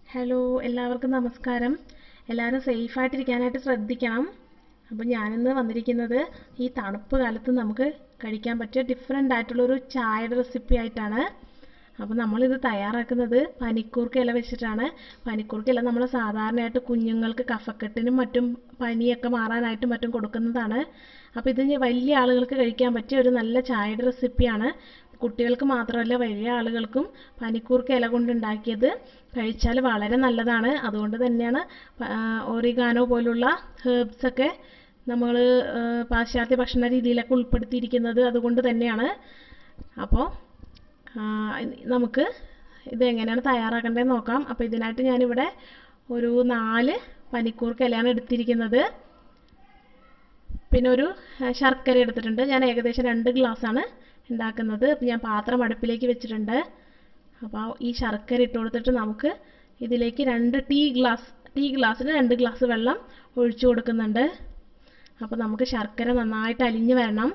hello എല്ലാവർക്കും നമസ്കാരം എല്ലാവരും സേഫായിട്ടിരിക്കാനായിട്ട് ശ്രദ്ധിക്കണം അപ്പോൾ ഞാനിന്ന് വന്നിരിക്കുന്നത് ഈ തണുപ്പ് കാലത്ത് നമുക്ക് കഴിക്കാൻ പറ്റിയ ഡിഫറെൻ്റ് ആയിട്ടുള്ളൊരു ചായയുടെ റെസിപ്പി ആയിട്ടാണ് അപ്പോൾ നമ്മളിത് തയ്യാറാക്കുന്നത് പനിക്കൂർക്ക ഇല വെച്ചിട്ടാണ് പനിക്കൂർക്ക ഇല നമ്മൾ സാധാരണയായിട്ട് കുഞ്ഞുങ്ങൾക്ക് കഫക്കെട്ടിനും മറ്റും പനിയൊക്കെ മാറാനായിട്ടും മറ്റും കൊടുക്കുന്നതാണ് അപ്പോൾ ഇത് വലിയ ആളുകൾക്ക് കഴിക്കാൻ പറ്റിയ ഒരു നല്ല ചായയുടെ റെസിപ്പിയാണ് കുട്ടികൾക്ക് മാത്രമല്ല വലിയ ആളുകൾക്കും പനിക്കൂർക്ക ഇല കൊണ്ടുണ്ടാക്കിയത് കഴിച്ചാൽ വളരെ നല്ലതാണ് അതുകൊണ്ട് തന്നെയാണ് ഒറിഗാനോ പോലുള്ള ഹെർബ്സ് ഒക്കെ നമ്മൾ പാശ്ചാത്യ ഭക്ഷണ രീതിയിലൊക്കെ ഉൾപ്പെടുത്തിയിരിക്കുന്നത് അതുകൊണ്ട് തന്നെയാണ് അപ്പോൾ നമുക്ക് ഇത് എങ്ങനെയാണ് തയ്യാറാക്കേണ്ടതെന്ന് നോക്കാം അപ്പോൾ ഇതിനായിട്ട് ഞാനിവിടെ ഒരു നാല് പനിക്കൂർക്ക ഇലയാണ് എടുത്തിരിക്കുന്നത് പിന്നെ ഒരു ശർക്കര എടുത്തിട്ടുണ്ട് ഞാൻ ഏകദേശം രണ്ട് ഗ്ലാസ്സാണ് ഉണ്ടാക്കുന്നത് അപ്പോൾ ഞാൻ പാത്രം അടുപ്പിലേക്ക് വെച്ചിട്ടുണ്ട് അപ്പോൾ ഈ ശർക്കര ഇട്ട് കൊടുത്തിട്ട് നമുക്ക് ഇതിലേക്ക് രണ്ട് ടീ ഗ്ലാസ് ടീ ഗ്ലാസ്സിന് രണ്ട് ഗ്ലാസ് വെള്ളം ഒഴിച്ചു കൊടുക്കുന്നുണ്ട് അപ്പോൾ നമുക്ക് ശർക്കര നന്നായിട്ട് അലിഞ്ഞ് വരണം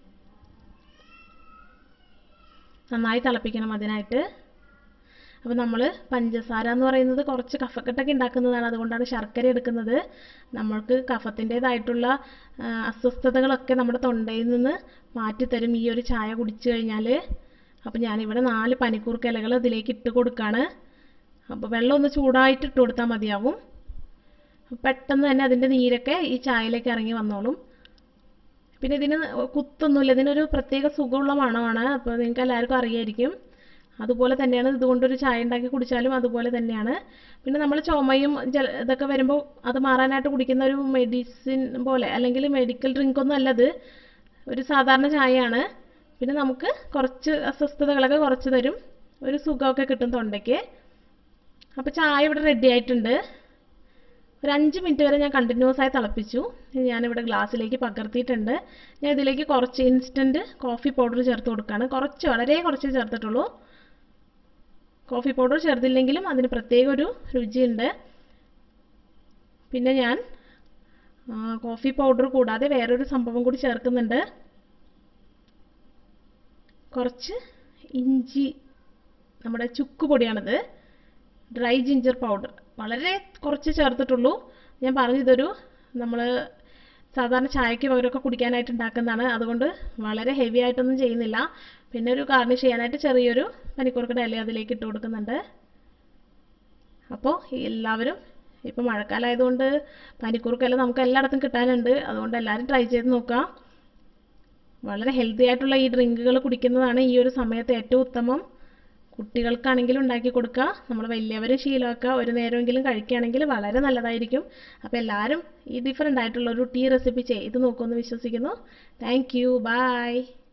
നന്നായി തിളപ്പിക്കണം അതിനായിട്ട് അപ്പോൾ നമ്മൾ പഞ്ചസാര എന്ന് പറയുന്നത് കുറച്ച് കഫക്കെട്ടൊക്കെ ഉണ്ടാക്കുന്നതാണ് അതുകൊണ്ടാണ് ശർക്കര എടുക്കുന്നത് നമ്മൾക്ക് കഫത്തിൻ്റേതായിട്ടുള്ള അസ്വസ്ഥതകളൊക്കെ നമ്മുടെ തൊണ്ടയിൽ നിന്ന് മാറ്റിത്തരും ഈ ഒരു ചായ കുടിച്ചു കഴിഞ്ഞാൽ അപ്പോൾ ഞാനിവിടെ നാല് പനിക്കൂർക്ക ഇലകൾ ഇതിലേക്ക് ഇട്ട് കൊടുക്കുകയാണ് അപ്പോൾ വെള്ളം ഒന്ന് ചൂടായിട്ട് ഇട്ട് കൊടുത്താൽ മതിയാവും പെട്ടെന്ന് തന്നെ അതിൻ്റെ നീരൊക്കെ ഈ ചായയിലേക്ക് ഇറങ്ങി വന്നോളും പിന്നെ ഇതിന് കുത്തൊന്നുമില്ല ഇതിനൊരു പ്രത്യേക സുഖമുള്ള മണമാണ് അപ്പോൾ നിങ്ങൾക്ക് എല്ലാവർക്കും അറിയായിരിക്കും അതുപോലെ തന്നെയാണ് ഇതുകൊണ്ടൊരു ചായ ഉണ്ടാക്കി കുടിച്ചാലും അതുപോലെ തന്നെയാണ് പിന്നെ നമ്മൾ ചുമയും ഇതൊക്കെ വരുമ്പോൾ അത് മാറാനായിട്ട് കുടിക്കുന്ന ഒരു മെഡിസിൻ പോലെ അല്ലെങ്കിൽ മെഡിക്കൽ ഡ്രിങ്ക് ഒന്നും അല്ലത് ഒരു സാധാരണ ചായയാണ് പിന്നെ നമുക്ക് കുറച്ച് അസ്വസ്ഥതകളൊക്കെ കുറച്ച് തരും ഒരു സുഖമൊക്കെ കിട്ടും തൊണ്ടയ്ക്ക് അപ്പോൾ ചായ ഇവിടെ റെഡി ആയിട്ടുണ്ട് ഒരു അഞ്ച് മിനിറ്റ് വരെ ഞാൻ കണ്ടിന്യൂസ് ആയി തിളപ്പിച്ചു ഞാനിവിടെ ഗ്ലാസ്സിലേക്ക് പകർത്തിയിട്ടുണ്ട് ഞാൻ ഇതിലേക്ക് കുറച്ച് ഇൻസ്റ്റൻറ്റ് കോഫി പൗഡർ ചേർത്ത് കൊടുക്കുകയാണ് കുറച്ച് വളരെ കുറച്ച് ചേർത്തിട്ടുള്ളൂ കോഫി പൗഡർ ചേർത്തില്ലെങ്കിലും അതിന് പ്രത്യേക ഒരു രുചിയുണ്ട് പിന്നെ ഞാൻ കോഫി പൗഡർ കൂടാതെ വേറൊരു സംഭവം കൂടി ചേർക്കുന്നുണ്ട് കുറച്ച് ഇഞ്ചി നമ്മുടെ ചുക്ക് പൊടിയാണിത് ഡ്രൈ ജിഞ്ചർ പൗഡർ വളരെ കുറച്ച് ചേർത്തിട്ടുള്ളൂ ഞാൻ പറഞ്ഞതൊരു നമ്മൾ സാധാരണ ചായക്ക് പകരമൊക്കെ കുടിക്കാനായിട്ട് ഉണ്ടാക്കുന്നതാണ് അതുകൊണ്ട് വളരെ ഹെവി ആയിട്ടൊന്നും ചെയ്യുന്നില്ല പിന്നെ ഒരു ഗാർണിഷ് ചെയ്യാനായിട്ട് ചെറിയൊരു പനിക്കൂർക്കയുടെ ഇല അതിലേക്ക് ഇട്ട് കൊടുക്കുന്നുണ്ട് അപ്പോൾ എല്ലാവരും ഇപ്പോൾ മഴക്കാലമായതുകൊണ്ട് പനിക്കൂർക്ക ഇല നമുക്ക് എല്ലായിടത്തും കിട്ടാനുണ്ട് അതുകൊണ്ട് എല്ലാവരും ട്രൈ ചെയ്ത് നോക്കുക വളരെ ഹെൽത്തി ആയിട്ടുള്ള ഈ ഡ്രിങ്കുകൾ കുടിക്കുന്നതാണ് ഈ ഒരു സമയത്ത് ഏറ്റവും ഉത്തമം കുട്ടികൾക്കാണെങ്കിലും ഉണ്ടാക്കി കൊടുക്കുക നമ്മൾ വലിയവരും ശീലമാക്കുക ഒരു നേരമെങ്കിലും കഴിക്കുകയാണെങ്കിൽ വളരെ നല്ലതായിരിക്കും അപ്പോൾ എല്ലാവരും ഈ ഡിഫറെൻ്റ് ആയിട്ടുള്ള ഒരു ടീ റെസിപ്പി ചെയ്ത് നോക്കുമെന്ന് വിശ്വസിക്കുന്നു താങ്ക് യു ബൈ